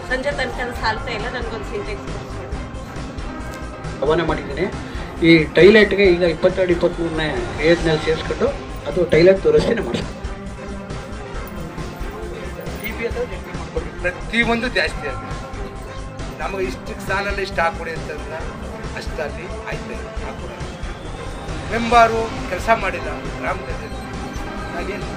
ಸಂಜೆ ತನಕ ಅದು ಸಾಲ್ತಾ ಇಲ್ಲ ನನಗೊಂದು ಸಿಂಟೆಕ್ಸ್ ಕೊಡಿಸ್ಬೇಕು ರವಾನೆ ಮಾಡಿದ್ದೀನಿ ಈ ಟೈಲೆಟ್ಗೆ ಈಗ ಇಪ್ಪತ್ತೆರಡು ಇಪ್ಪತ್ತ್ಮೂರನೇ ಏಜ್ನಲ್ಲಿ ಸೇರಿಸ್ಕೊಂಡು ಅದು ಟೈಲೆಟ್ ದುರಸ್ತಿನೇ ಮಾಡಿಸ್ಕೊಂಡು ಟಿ ವಿ ಅದು ನೆಟ್ಟಿ ಮಾಡ್ಕೊಂಡು ಪ್ರತಿಯೊಂದು ಜಾಸ್ತಿ ಆಗಿದೆ ನಮಗೆ ಇಷ್ಟಕ್ಕೆ ಸಾಲಲ್ಲಿ ಇಷ್ಟು ಹಾಕೊಡಿ ಅಂತಂದ್ರೆ ಅಷ್ಟಲ್ಲಿ ಆಯ್ತು ಹಾಕೊಡ ಮೆಂಬಾರು ಕೆಲಸ ಮಾಡಿಲ್ಲ ಗ್ರಾಮದಲ್ಲಿ ನಾಗೇನು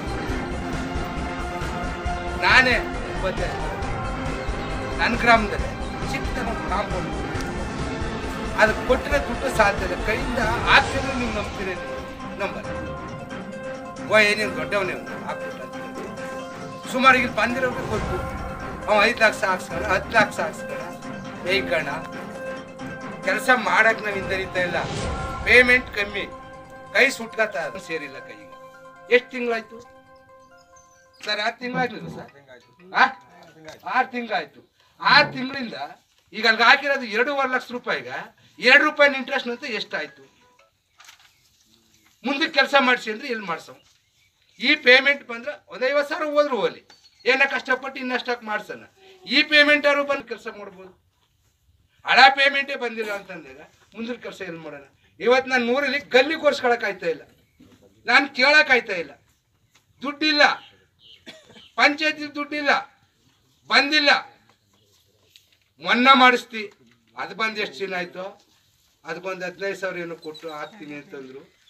ನಾನೇ ಮತ್ತೆ ನನ್ನ ಗ್ರಾಮದಲ್ಲಿ ಚಿಕ್ಕ ಕಾಂಪೌಂಡ್ ಅದು ಕೊಟ್ಟರೆ ದುಡ್ಡು ಸಾಧ್ಯ ಇಲ್ಲ ಕೈಯಿಂದ ಹಾಕಿದ್ರೆ ನೀವು ನಂಬ್ತೀರಿ ನೀವು ನಂಬಲ್ಲ ಓ ಏನೇನು ದೊಡ್ಡವನೇ ಹಾಕ್ಬಿಟ್ಟ ಸುಮಾರು ಇಲ್ಲಿ ಬಂದಿರೋಕೆ ಗೊತ್ತು ಅವ ಐದು ಲಕ್ಷ ಹಾಕ್ಸ್ಕೊಳ ಹತ್ತು ಲಕ್ಷ ಹಾಕ್ಸ್ಕೊಳ ಬೇಯ್ಕಣ ಕೆಲಸ ಮಾಡಕ್ ನಾವು ಹಿಂದರಿತಾ ಇಲ್ಲ ಪೇಮೆಂಟ್ ಕಮ್ಮಿ ಕೈ ಸುಟ್ಕತ್ತ ಸೇರಿಲ್ಲ ಕೈಗೆ ಎಷ್ಟು ತಿಂಗಳಾಯ್ತು ಸರ್ ಆರು ತಿಂಗಳಾಗ್ಲಿಲ್ಲ ಸರ್ ಆರು ತಿಂಗಳಾಯ್ತು ಆರು ತಿಂಗಳಿಂದ ಈಗ ಅಲ್ಲಿಗೆ ಹಾಕಿರೋದು ಎರಡೂವರೆ ಲಕ್ಷ ರೂಪಾಯಿಗ ಎರಡು ರೂಪಾಯಿನ ಇಂಟ್ರೆಸ್ಟ್ ಅಂತ ಎಷ್ಟಾಯ್ತು ಮುಂದಕ್ಕೆ ಕೆಲಸ ಮಾಡಿಸಿ ಅಂದ್ರೆ ಎಲ್ಲಿ ಮಾಡ್ಸೋ ಈ ಪೇಮೆಂಟ್ ಬಂದ್ರೆ ಒಂದು ಐವತ್ತು ಸಾವಿರ ಹೋದ್ರು ಹೋಗ್ಲಿ ಏನ ಕಷ್ಟಪಟ್ಟು ಇನ್ನಷ್ಟಕ್ಕೆ ಮಾಡ್ಸೋಣ ಈ ಪೇಮೆಂಟ್ ಯಾರು ಬಂದು ಕೆಲಸ ಮಾಡ್ಬೋದು ಹಳ ಪೇಮೆಂಟೇ ಬಂದಿಲ್ಲ ಅಂತಂದಾಗ ಮುಂದಿನ ಕೆಲಸ ಎಲ್ಲಿ ಮಾಡೋಣ ಇವತ್ತು ನಾನು ನೂರಲ್ಲಿ ಗಲ್ಲಿ ಕೊರ್ಸ್ಕೊಳಕ್ ಆಯ್ತಾ ಇಲ್ಲ ನಾನು ಕೇಳಕ್ ಆಯ್ತಾ ಇಲ್ಲ ದುಡ್ಡಿಲ್ಲ ಪಂಚಾಯತಿ ದುಡ್ಡಿಲ್ಲ ಬಂದಿಲ್ಲ ಮೊನ್ನೆ ಮಾಡಿಸ್ತಿ ಅದು ಬಂದು ಎಷ್ಟು ದಿನ ಆಯ್ತು ಅದು ಬಂದು ಹದಿನೈದು ಸಾವಿರ ಏನೋ ಕೊಟ್ಟು ಹಾಕ್ತೀನಿ ಅಂತಂದ್ರು